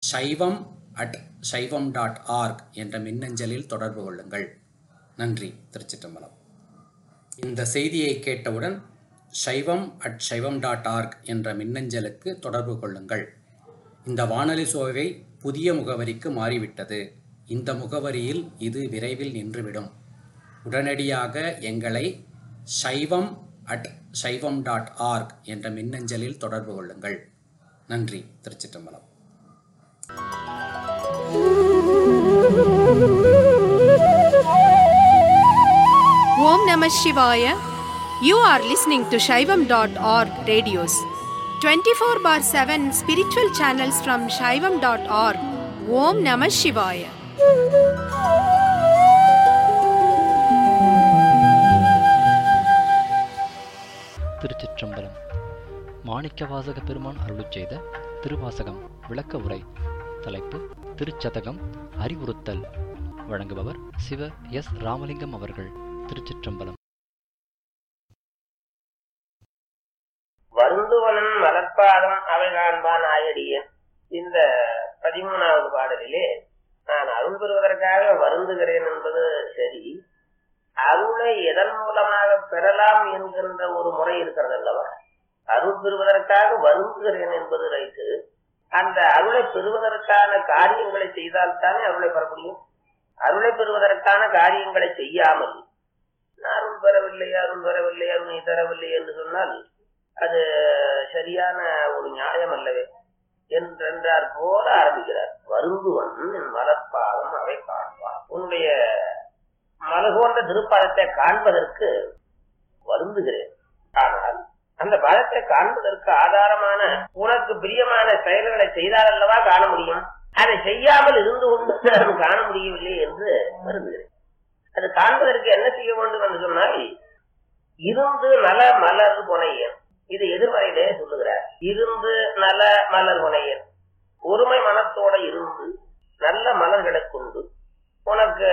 சைவம் அட் சைவம் dot org என்ற மின்னஞ்சலில் தொடர்பு கொள்ளுங்கள் நன்றி திருச்சிற்றம்பலம் இந்த செய்தியை கேட்டவுடன் சைவம் அட் சைவம் டாட் ஆர்க் என்ற மின்னஞ்சலுக்கு தொடர்பு கொள்ளுங்கள் இந்த வானொலி சோவை புதிய முகவரிக்கு மாறிவிட்டது இந்த முகவரியில் இது விரைவில் நின்றுவிடும் உடனடியாக எங்களை சைவம் அட் சைவம் டாட் ஆர்க் என்ற மின்னஞ்சலில் தொடர்பு கொள்ளுங்கள் நன்றி திருச்சிற்றம்பலம் Om Namah Shivaya. You are listening to Shaivam.org radios. 24 bar 7 spiritual channels from Shaivam.org. Om Namah Shivaya. திருச்சிற்றம்பலம் மாணிக்கவாசக பெருமான் அருளிச் செய்த திருவாசகம் விளக்க உரை தலைப்பு திருச்சதகம் அறிவுறுத்தல் வழங்குபவர் சிவ எஸ் ராமலிங்கம் அவர்கள் திருச்சிற்றம்பலம் வருந்துவனன் மலர்ப்பாதம் அவை காண்பான் ஆயடியன் இந்த பதிமூணாவது பாடலிலே நான் அருள் பெறுவதற்காக வருந்துகிறேன் என்பது சரி அருளை எதன் மூலமாக பெறலாம் என்கின்ற ஒரு முறை இருக்கிறது அல்லவா அருள் பெறுவதற்காக வருந்துகிறேன் என்பது ரைட்டு அந்த அருளை பெறுவதற்கான காரியங்களை செய்தால்தானே அருளை பெற முடியும் அருளை பெறுவதற்கான காரியங்களை செய்யாமல் நான் அருள் பெறவில்லை அருள் பெறவில்லை அருள் நீ தரவில்லை என்று சொன்னால் அது சரியான ஒரு நியாயம் அல்லவே என்றென்றார் போல ஆரம்பிக்கிறார் வருந்துவன் என் மலர்பாதம் அவை காண்பான் உன்னுடைய மலகோன்ற திருப்பாதத்தை காண்பதற்கு வருந்துகிறேன் ஆனால் அந்த பாதத்தை காண்பதற்கு ஆதாரமான உனக்கு பிரியமான செயல்களை செய்தால் அல்லவா காண முடியும் அதை செய்யாமல் இருந்து கொண்டு நான் காண முடியவில்லை என்று வருந்துகிறேன் அது காண்பதற்கு என்ன செய்ய வேண்டும் என்று சொன்னால் இருந்து நல மலர் புனையன் இது எதிர்மறையிலே சொல்லுகிறார் இருந்து நல மலர் புனையன் ஒருமை மனத்தோட இருந்து நல்ல மலர்களை கொண்டு உனக்கு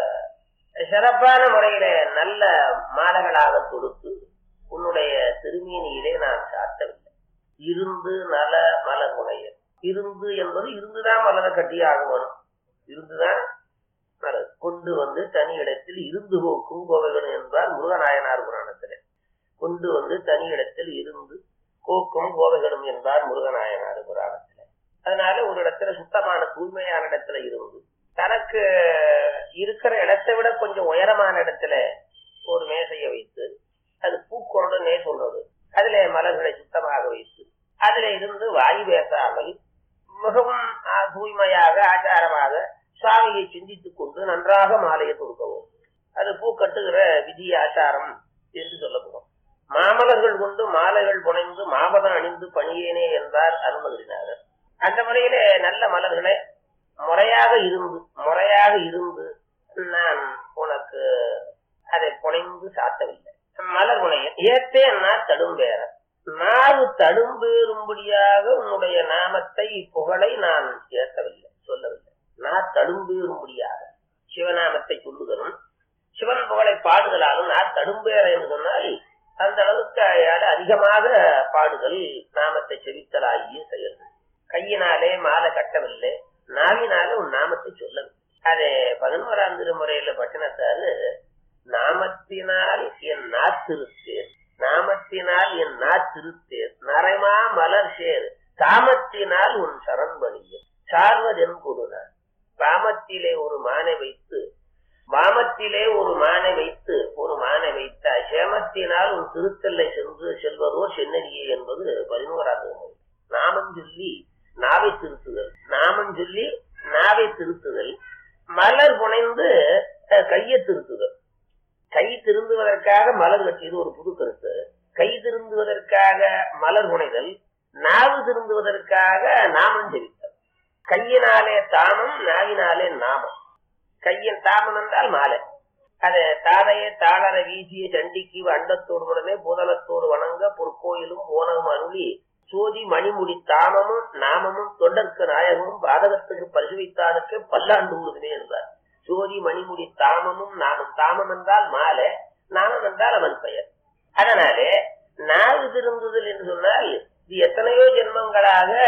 சிறப்பான முறையில நல்ல மாலைகளாக தொடுத்து உன்னுடைய திருமேனியிலே நான் சாத்தவில்லை இருந்து நல மலர் புனையன் இருந்து என்பது இருந்துதான் மலரை கட்டியாக வரும் இருந்துதான் மலர் கொண்டு வந்து தனி இடத்தில் இருந்து போக்கும் கோவைகள் என்பார் முருகநாயனார் புராணத்திலே கொண்டு வந்து தனி இடத்தில் இருந்து கோக்கும் கோவைகளும் என்பார் முருகநாயனார் புராணத்துல அதனால ஒரு இடத்துல சுத்தமான தூய்மையான இடத்துல இருந்து தனக்கு இருக்கிற இடத்தை விட கொஞ்சம் உயரமான இடத்துல ஒரு மேசையை வைத்து அது பூக்கொருடனே சொல்றது அதுல மலர்களை சுத்தமாக வைத்து அதுல இருந்து வாயு பேசாமல் மிகவும் ஆ, தூய்மையாக ஆச்சாரமாக சுவாமியை சிந்தித்துக் கொண்டு நன்றாக மாலையை தொடுக்கவும் அது பூ கட்டுகிற விதி ஆச்சாரம் என்று சொல்லப்படும் மாமலர்கள் கொண்டு மாலைகள் புனைந்து மாபதம் அணிந்து பணியேனே என்றார் அருணகிரிநாதர் அந்த முறையிலே நல்ல மலர்களை முறையாக இருந்து முறையாக இருந்து நான் உனக்கு அதை புனைந்து சாத்தவில்லை மலர் புனைய ஏத்தேன்னா தடும்பேற நாவு தடும்பேறும்படியாக உன்னுடைய நாமத்தை புகழை நான் ஏற்கவில்லை சொல்லவில்லை நான் தடும்பேறும்படியாக சிவநாமத்தை சொல்லுதலும் சிவன் புகழை பாடுதலாலும் நான் தடும்பேற என்று சொன்னால் அந்த அளவுக்கு அயால அதிகமாக பாடுதல் நாமத்தை செவித்தலாகிய செயல்கள் கையினாலே மாலை கட்டவில்லை நாவினாலே உன் நாமத்தை சொல்லவில்லை அது பதினோராம் திருமுறையில பட்டினத்தாரு நாமத்தினால் என் நாத்திருத்தேன் நாமத்தினால் என் நாத்திருத்தேன் நரைமா மலர் சேர் காமத்தினால் உன் சரண்பணியும் சார்வதென் கொடுனார் காமத்திலே ஒரு மானை வைத்து வாமத்திலே ஒரு மானை வைத்து ஒரு மானை வைத்த சேமத்தினால் உன் திருத்தல்லை சென்று செல்வதோ சென்னடியே என்பது பதினோராவது நூல். நாமம் சொல்லி நாவை திருத்துதல் நாமம் சொல்லி நாவை திருத்துதல் மலர் புனைந்து அஹ், கையை திருத்துதல் கை திருந்துவதற்காக மலர் கட்டியது ஒரு புது கருத்து கை திருந்துவதற்காக மலர் புனைதல் நாவு திருந்துவதற்காக நாமம் ஜெபித்தல் கையினாலே தாமம் நாவினாலே நாமம் கையின் தாமம் என்றால் மாலை அது தாதையே தாளர வீசிய சண்டிக்கு அண்டத்தோடு உடனே புதனத்தோடு வணங்க பொற்கோயிலும் ஓனகம் அருளி சோதி மணிமுடி தாமமும் நாமமும் தொண்டர்க்கு நாயகமும் பாதகத்துக்கு பரிசு வைத்தானுக்கு பல்லாண்டு ஊதுமே என்றார் சோதி மணிமுடி தாமமும் நாமம் தாமம் என்றால் மாலை நாமம் என்றால் அவன் பெயர் அதனாலே நாவு திருந்துதல் என்று சொன்னால் இது எத்தனையோ ஜென்மங்களாக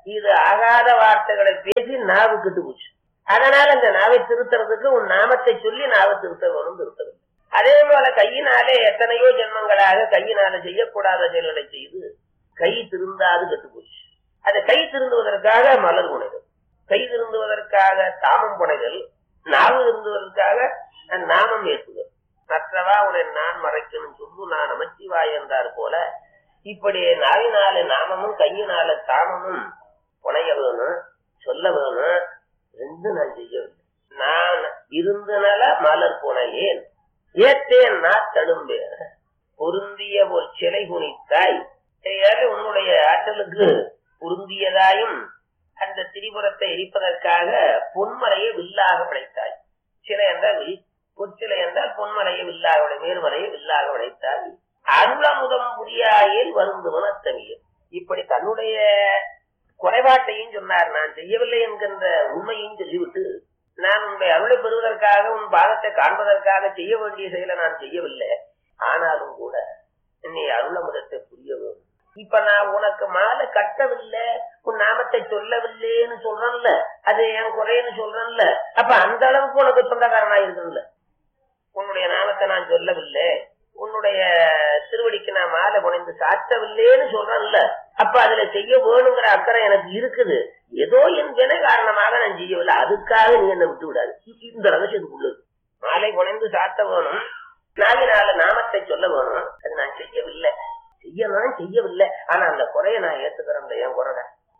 இது ஆகாத வார்த்தைகளை பேசி நாவு கெட்டு போச்சு அதனால இந்த நாவை திருத்துறதுக்கு உன் நாமத்தை சொல்லி நாவை திருத்த வேணும் திருத்தது அதே போல கையினாலே எத்தனையோ ஜென்மங்களாக கையினால செய்யக்கூடாத செயல்களை செய்து கை திருந்தாது கெட்டு போச்சு அது கை திருந்துவதற்காக மலர் புனைதல் கை திருந்துவதற்காக தாமம் புனைதல் நாவு திருந்துவதற்காக நாமம் ஏற்றுதல் மற்றவா உன்னை நான் மறைக்கணும் சொல்லு நான் நமச்சிவாய் என்றார் போல இப்படி நாவினால நாமமும் கையினால தாமமும் புனைய வேணும் சொல்ல வேணும் ரெண்டு நான் செய்யவில்லை நான் இருந்தனால மலர் புனையேன் ஏத்தேன் நான் தடும்பேன் பொருந்திய ஒரு சிலை குனித்தாய் ஏழை உன்னுடைய ஆற்றலுக்கு பொருந்தியதாயும் அந்த திரிபுரத்தை எரிப்பதற்காக பொன்மலையை வில்லாக படைத்தாய் சிலை என்றால் வில் பொற்சிலை என்றால் பொன்மலையை வில்லாக விளை மேல்மலையை வில்லாக விளைத்தாய் அருளமுதம் புரியாயில் வருந்துவன் அத்தமியம் இப்படி தன்னுடைய குறைபாட்டையும் சொன்னார் நான் செய்யவில்லை என்கின்ற உண்மையும் சொல்லிவிட்டு நான் உன்னுடைய அருளை பெறுவதற்காக உன் பாதத்தை காண்பதற்காக செய்ய வேண்டிய செயலை நான் செய்யவில்லை ஆனாலும் கூட நீ அருளமுதத்தை புரிய வேண்டும் இப்ப நான் உனக்கு மாலை கட்டவில்லை உன் நாமத்தை சொல்லவில்லைன்னு சொல்றேன்ல அது என் குறைன்னு சொல்றேன்ல அப்ப அந்த அளவுக்கு உனக்கு சொந்தக்காரனா இருக்கணும்ல உன்னுடைய நாமத்தை நான் சொல்லவில்லை உன்னுடைய திருவடிக்கு நான் மாலை புனைந்து சாத்தவில்லைன்னு சொல்றேன்ல அப்ப அதுல செய்ய வேணுங்கிற அக்கறை எனக்கு இருக்குது ஏதோ என் வினை காரணமாக நான் செய்யவில்லை அதுக்காக நீ என்ன விட்டு விடாது இந்த ரகசியத்துக்குள்ளது மாலை புனைந்து சாத்த வேணும் நாளினால நாமத்தை சொல்ல வேணும் அது நான் செய்யவில்லை செய்யலாம் செய்யவில்லை ஆனா அந்த குறைய நான் ஏத்துக்கிறேன் என் குறை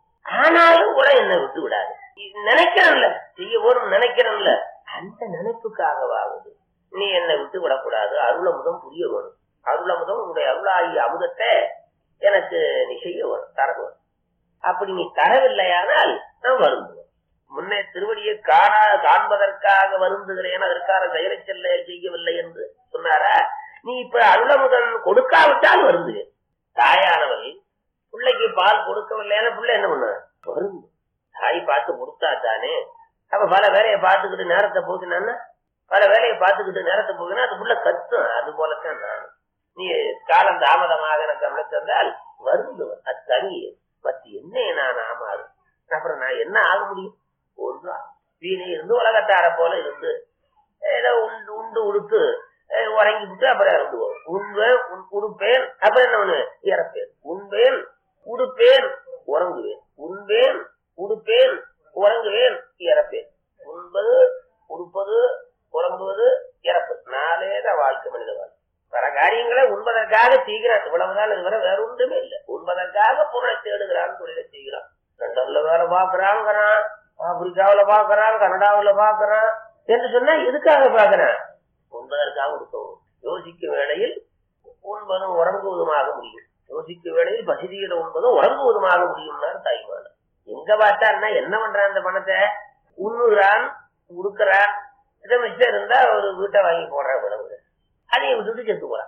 ஆனாலும் கூட என்ன விட்டு விடாது நினைக்கிறேன்ல செய்ய வேணும் நினைக்கிறேன்ல அந்த நினைப்புக்காகவாகுது நீ என்னை விட்டு விடக்கூடாது அருளமுதம் புரிய வேணும் அருளமுதம் உன்னுடைய அருளாகி அமுதத்தை எனக்கு நீ செய்ய வேணும் தர வேணும் அப்படி நீ தரவில்லையானால் நான் வருந்துவேன் முன்னே திருவடியை காணா காண்பதற்காக வருந்துகிறேன் அதற்காக செயலை செல்ல செய்யவில்லை என்று சொன்னாரா நீ இப்ப அருளமுதன் கொடுக்காவிட்டால் வருந்துவேன் தாயானவள் பிள்ளைக்கு பால் கொடுக்கவில்லைன்னா பிள்ளை என்ன பண்ண வருந்து தாய் பார்த்து கொடுத்தா தானே அப்ப பல வேலையை பார்த்துக்கிட்டு நேரத்தை போக்கினான்னா பல வேலையை பார்த்துக்கிட்டு நேரத்தை போக்கினா அது புள்ள கத்தும் அது போலத்தான் நான் நீ காலம் தாமதமாக எனக்கு அருளை தந்தால் வருந்துவன் அது தனி பத்து என்ன நான் ஆமாறு அப்புறம் நான் என்ன ஆக முடியும் ஒன்று வீணை இருந்து உலகத்தார போல இருந்து ஏதோ உண்டு உண்டு உடுத்து உறங்கி விட்டு அப்புறம் இறந்துவோம் உண்பேன் உடுப்பேன் அப்புறம் என்ன ஒண்ணு இறப்பேன் உண்பேன் உடுப்பேன் உறங்குவேன் உண்பேன் உடுப்பேன் உறங்குவேன் இறப்பேன் உண்பது உடுப்பது உறங்குவது இறப்பது நாளே தான் வாழ்க்கை மனித வாழ்க்கை பல காரியங்களை உண்பதற்காக செய்கிறான் இவ்வளவுதான் இதுவரை வேற ஒன்றுமே இல்லை உண்பதற்காக பொருளை தேடுகிறான் தொழிலை செய்கிறான் லண்டன்ல வேலை பாக்குறாங்கிறான் ஆப்பிரிக்காவில பாக்குறான் கனடாவில பாக்குறான் என்று சொன்னா எதுக்காக பாக்குறான் உண்பதற்காக கொடுக்கவும் யோசிக்கும் வேளையில் உண்பதும் உறங்குவதுமாக முடியும் யோசிக்கும் வேளையில் பசிதியிட உண்பதும் உறங்குவதுமாக முடியும்னார் தாய்மான எங்க பார்த்தான்னா என்ன பண்றான் அந்த பணத்தை உண்ணுகிறான் உடுக்கிறான் இதை மிச்சம் இருந்தா ஒரு வீட்டை வாங்கி போடுற உணவு அதையும் விட்டுட்டு செத்து போறான்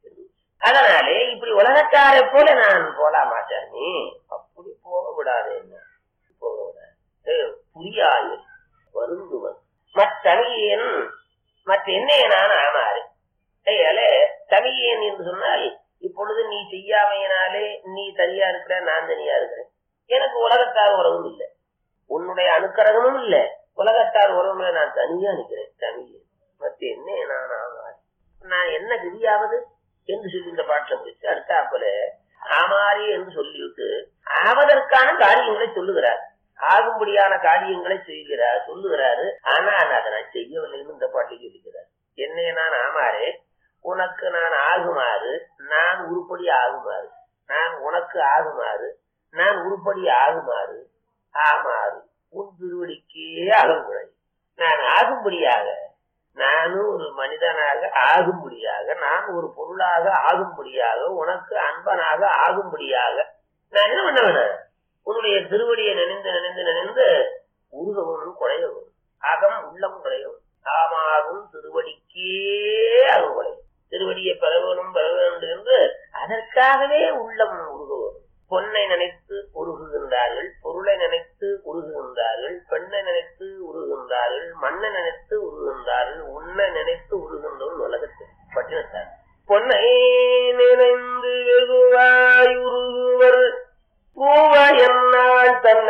அதனாலே இப்படி உலகத்தாரை போல நான் போலாமா சாமி அப்படி போக விடாது என்ன போக விடாது புரியாது வருந்துவன் மற்றவியன் மற்ற என்னைய நான் ஆனாரு ஐயால தமியன் என்று சொன்னால் இப்பொழுது நீ செய்யாமையினாலே நீ தனியா இருக்கிற நான் தனியா இருக்கிறேன் எனக்கு உலகத்தார் உறவும் இல்லை உன்னுடைய அனுக்கரகமும் இல்ல உலகத்தார் உறவுல நான் தனியா நிக்கிறேன் தமியன் மற்ற என்னைய நான் ஆனாரு நான் என்ன கதியாவது என்று சொல்லி இந்த பாட்டுல முடிச்சு அடுத்தாப்புல ஆமாரி என்று சொல்லிவிட்டு ஆவதற்கான காரியங்களை சொல்லுகிறார் ஆகும்படியான காரியங்களை செய்கிறார் சொல்லுகிறாரு ஆனா அதை நான் செய்யவில்லைன்னு இந்த பாட்டில் சொல்லிக்கிறார் என்னை நான் ஆமாறு உனக்கு நான் ஆகுமாறு நான் உருப்படி ஆகுமாறு நான் உனக்கு ஆகுமாறு நான் உருப்படி ஆகுமாறு ஆமாறு உன் திருவடிக்கே அகங்குழை நான் ஆகும்படியாக நானும் ஒரு மனிதனாக ஆகும்படியாக நான் ஒரு பொருளாக ஆகும்படியாக உனக்கு அன்பனாக ஆகும்படியாக நான் என்ன பண்ண வேணும் உன்னுடைய திருவடியை நினைந்து நினைந்து நினைந்து உருகவும் குறையவும் அகம் உள்ளம் குறையவும் ஆமாகும் திருவடிக்கே அகம் குறையும் திருவடியை பெற வேணும் பெற வேண்டும் என்று அதற்காகவே உள்ளம் உருகவும் பொன்னை நினைத்து உருகுகின்றார்கள் பொருளை நினைத்து உருகுகின்றார்கள் பெண்ணை நினைத்து உருகுகின்றார்கள் மண்ணை நினைத்து உருகுகின்றார்கள் உன்னை நினைத்து உருகின்றோம் உலகத்தில் பட்டினத்தார் பொன்னை நினைந்து வெகுவாய் உருகுவர் பூவ என்னால் தன்னை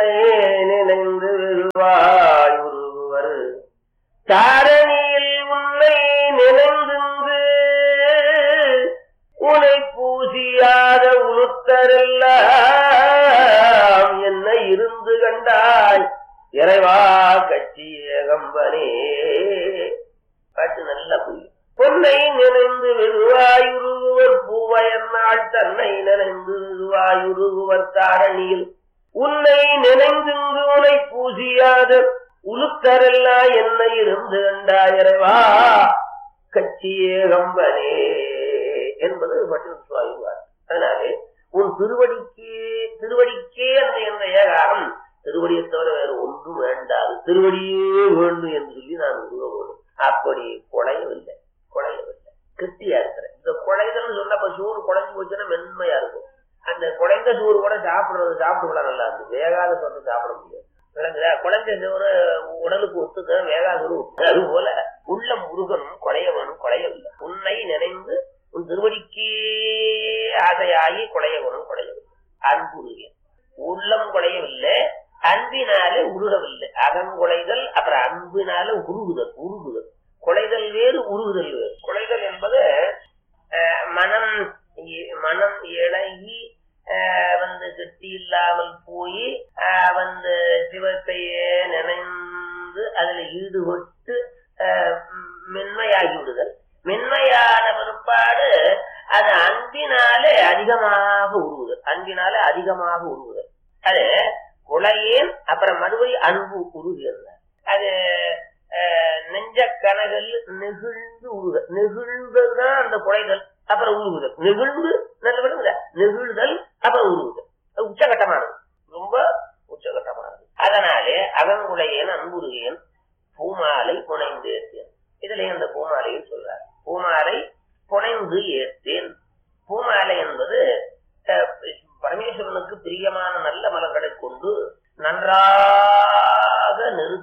வாயுருவர் தாரணியில் உன்னை நினைந்திருந்து உனை பூசியாத உளுத்தரெல்லாம் என்ன இருந்து கண்டாய் இறைவா கட்சி ஏகம்பனே பாட்டு நல்ல புரியும் பொன்னை நினைந்து வெகுவாயுருகுவர் பூவயன்னாள் தன்னை நினைந்து வெகுவாயுருகுவர் தாரணியில் உன்னை நினைந்துங்கு உனை பூசியாத உளுத்தரெல்லாம் என்ன இருந்து கண்டாயிரவா கட்சியே கம்பனே என்பது மட்டும் சுவாமிவார் அதனாலே உன் திருவடிக்கே திருவடிக்கே அந்த என்ற ஏகாரம் திருவடியை தவிர வேறு ஒன்றும் வேண்டாது திருவடியே வேண்டும் என்று சொல்லி நான் உருவ வேண்டும் அப்படி குழையவில்லை குழையவில்லை கிருத்தியா இருக்கிறேன் இந்த குழைதல்னு சொன்னப்ப சோறு குழைஞ்சு போச்சுன்னா மென்மையா இருக்கும் அந்த குழைந்த சோறு கூட சாப்பிடுறது சாப்பிட்டு நல்லா இருக்கு வேகாத சோறு சாப்பிட முடியாது விளங்குதா குழந்தை சோறு உடலுக்கு ஒத்துக்க வேகாத சோறு ஒத்துக்க. அது போல உள்ள முருகனும் குழையவனும் குழையவில்லை உன்னை நினைந்து உன் திருவடிக்கே ஆசையாகி குழையவனும் குழையவில்லை அன்புருக உள்ளம் குழையவில்லை அன்பினாலே உருகவில்லை அகம் குலைதல் அப்புறம் அன்பினால உருகுதல் உருகுதல் குலைதல் வேறு உருகுதல் வேறு குலைதல் என்பது அஹ், மனம் இ- மனம் இழகி அஹ், வந்து கெட்டி இல்லாமல் போய் அஹ், வந்து சிவத்தையே நினைந்து அதுல ஈடுபட்டு அஹ், மென்மையாகி விடுதல் மென்மையான பிற்பாடு அது அன்பினாலே அதிகமாக உருகுதல் அன்பினாலே அதிகமாக உருகுதல் அது குலையேன் அப்புறம் மறுபடி அன்பு உருகிறது அது அஹ், நெஞ்ச கனகல் நெகிழ்ந்து உருக நெகிழ்ந்ததுதான் அந்த குலைதல் அப்புறம் உருகுதல் நெகிழ்ந்து நல்ல விடுங்க நெகிழ்தல் அப்புறம் உருகுதல் அது உச்சகட்டமானது ரொம்ப உச்சகட்டமானது அதனாலே அகங்குலையேன் அன்புருகேன் பூமாலை புனைந்து ஏற்றேன் இதுல அந்த பூமாலையை சொல்றார் பூமாலை புனைந்து ஏற்றேன் பூமாலை என்பது அஹ், பரமேஸ்வரனுக்கு பிரியமான நல்ல மலர்களை கொண்டு நன்றாக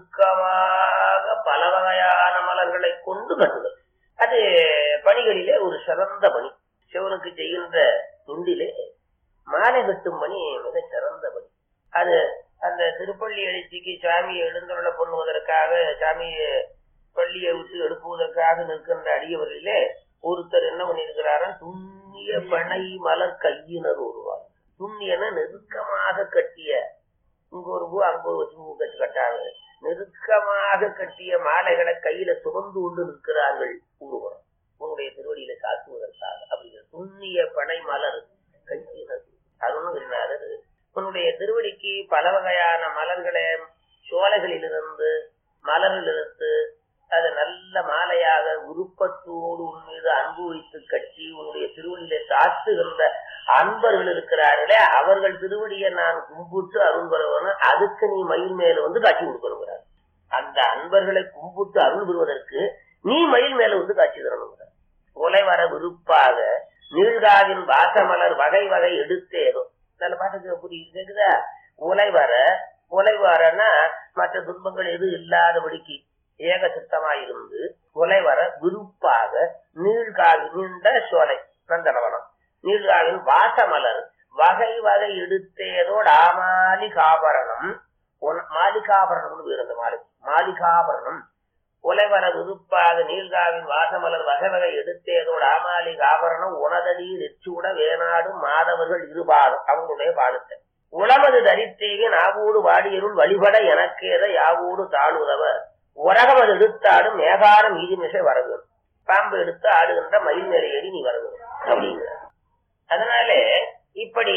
நெருக்கமாக பல வகையான மலர்களை கொண்டு கட்டுதல் அது பணிகளிலே ஒரு சிறந்த பணி சிவனுக்கு செய்கின்ற துண்டிலே மாலை கட்டும் பணி மிக சிறந்த பணி அது அந்த திருப்பள்ளி எழுச்சிக்கு சாமியை எழுந்தருள பண்ணுவதற்காக சாமியை பள்ளியை விட்டு எழுப்புவதற்காக நிற்கின்ற அடியவர்களிலே ஒருத்தர் என்ன பண்ணியிருக்கிறாரா துண்ணிய பனை மலர் கையினர் ஒருவார் துண்ணியன நெருக்கமாக கட்டிய இங்க ஒரு பூ அங்க ஒரு வச்சு பூ கட்டி கட்டாங்க நெருக்கமாக கட்டிய மாலைகளை கையில சுமந்து கொண்டு நிற்கிறார்கள் உருவம் உன்னுடைய திருவடியில சாத்துவதற்காக அப்படிங்கிற துண்ணிய பனை மலர் கையினர் அருணகிரிநாதர் உன்னுடைய திருவடிக்கு பல வகையான மலர்களை சோலைகளிலிருந்து மலரிலிருந்து அது நல்ல மாலையாக விருப்பத்தோடு உன் மீது அன்பு வைத்து கட்டி உன்னுடைய திருவடியில சாத்துகின்ற அன்பர்கள் இருக்கிறார்களே அவர்கள் திருவடியை நான் கும்பிட்டு அருள் பெறவன அதுக்கு நீ மயில் மேல வந்து காட்சி கொடுக்கணுங்கிறார் அந்த அன்பர்களை கும்பிட்டு அருள் பெறுவதற்கு நீ மயில் மேல வந்து காட்சி தரணுங்கிறார் கொலை வர விருப்பாக நீழ்காவின் வாசமலர் வகை வகை எடுத்தேதோ நல்ல பாட்டுக்கு புரியுது கேக்குதா உலை வர உலை வரனா மற்ற துன்பங்கள் எதுவும் இல்லாதபடிக்கு ஏக சித்தமாயிருந்து கொலை வர விருப்பாக நீழ்காவி நீண்ட சோலை நந்தனவனம் நீழ்காவின் வாசமலர் வகை வகை எடுத்தேதோடு ஆமாலி காபரணம் உன்- மாலிகாபரணம்னு பேர் அந்த மாலை மாலிகாபரணம் உலைவர விருப்பாக நீழ்காவின் வாசமலர் வகை வகை எடுத்தேதோடு ஆமாலி ஆபரணம் உனதடி நெச்சூட வேணாடும் மாதவர்கள் இருபாடும் அவங்களுடைய பாடத்தை உளமது தரித்தேவி நாவோடு வாடியருள் வழிபட எனக்கேத யாவோடு தாழுதவ உரகமது எடுத்தாடும் மேகாரம் மீதிமிசை வரகு பாம்பு எடுத்து ஆடுகின்ற மயில் மேலே ஏறி நீ வரகு அப்படிங்கிற அதனால இப்படி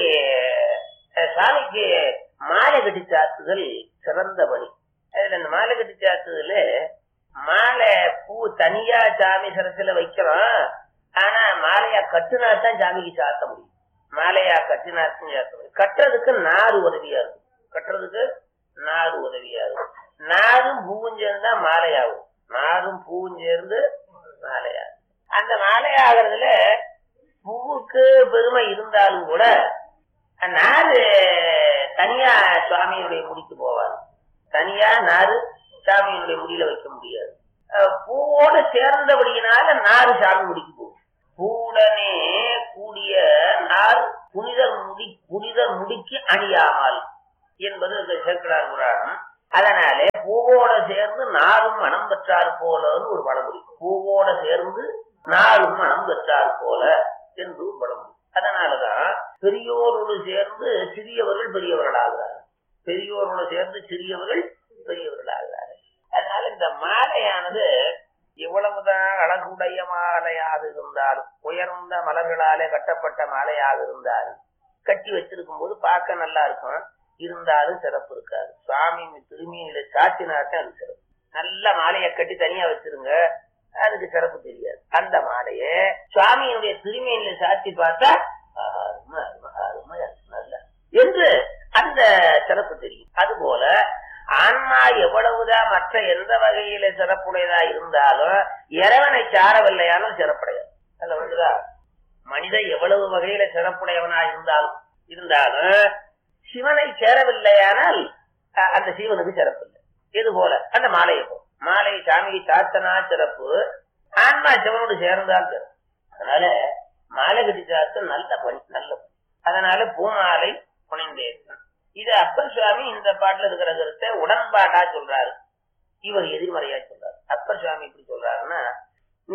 அஹ், சாமிக்கு மாலை கட்டி சாத்துதல் சிறந்த பணி அதுல இந்த மாலை கட்டி சாத்துதல் மாலை பூ தனியா சாமி சரத்துல வைக்கிறோம் ஆனா மாலையா கட்டுனா தான் சாமிக்கு சாத்த முடியும் மாலையா கட்டினா தான் சாத்த முடியும் கட்டுறதுக்கு நாறு உதவியா இருக்கும் கட்டுறதுக்கு நாறு உதவியா இருக்கும் நாரும் பூவும் சேர்ந்து தான் மாலையாகும் நாரும் பூவும் சேர்ந்து மாலையாகும் அந்த மாலையாகிறதுல பூவுக்கு பெருமை இருந்தாலும் கூட நாறு தனியா சுவாமியுடைய முடிக்கு போவாது தனியா நாறு சாமியினுடைய முடியில வைக்க முடியாது அஹ் பூவோடு சேர்ந்தபடியினால நாறு சாமி முடிக்கு போகும் பூவுடனே கூடிய நார் புனிதர் முடி புனிதர் முடிக்கு அணியாமல் என்பது இந்த சேக்கடார் புராணம் அதனாலே பூவோட சேர்ந்து நாளும் மனம் பெற்றார் போலன்னு ஒரு பழமொழி பூவோட சேர்ந்து நாளும் மனம் பெற்றார் போல என்று ஒரு பழமொழி அதனாலதான் பெரியோரோடு சேர்ந்து சிறியவர்கள் பெரியவர்களாகிறார்கள் பெரியோரோடு சேர்ந்து சிறியவர்கள் பெரியவர்களாகிறார்கள் அதனால இந்த மாலையானது எவ்வளவுதான் அழகுடைய மாலையாக இருந்தாலும் உயர்ந்த மலர்களாலே கட்டப்பட்ட மாலையாக இருந்தாலும் கட்டி வச்சிருக்கும் போது பார்க்க நல்லா இருக்கும் இருந்தாலும் சிறப்பு இருக்காது சுவாமி திரும்பியில சாத்தினாத்தான் அது சிறப்பு நல்ல மாலையை கட்டி தனியா வச்சிருங்க அதுக்கு சிறப்பு தெரியாது அந்த மாலைய சுவாமியினுடைய திருமையில சாத்தி பார்த்தா ஆஹா, அருமை, அருமை, அருமை, நல்ல என்று அந்த சிறப்பு தெரியும் அதுபோல ஆன்மா எவ்வளவுதான் மற்ற எந்த வகையில சிறப்புடையதா இருந்தாலும் இறைவனை சாரவில்லையாலும் சிறப்புடையது அதுல வந்துதா மனிதன் எவ்வளவு வகையில சிறப்புடையவனா இருந்தாலும் இருந்தாலும் சிவனை சேரவில்லையானால் அஹ், அந்த சிவனுக்கு சிறப்பு இல்லை இது போல அந்த மாலையை போ மாலை சாமியை சாத்தனா சிறப்பு ஆன்மா சிவனோடு சேர்ந்தால் சிறப்பு அதனால மாலை கட்டி சாத்த நல்ல பணி நல்ல பணி அதனால பூமாலை புனைந்தேன் இது அப்பர் சுவாமி இந்த பாட்டுல இருக்கிற கருத்தை உடன்பாட்டா சொல்றாரு இவர் எதிர்மறையா சொல்றாரு அப்பர் சுவாமி இப்படி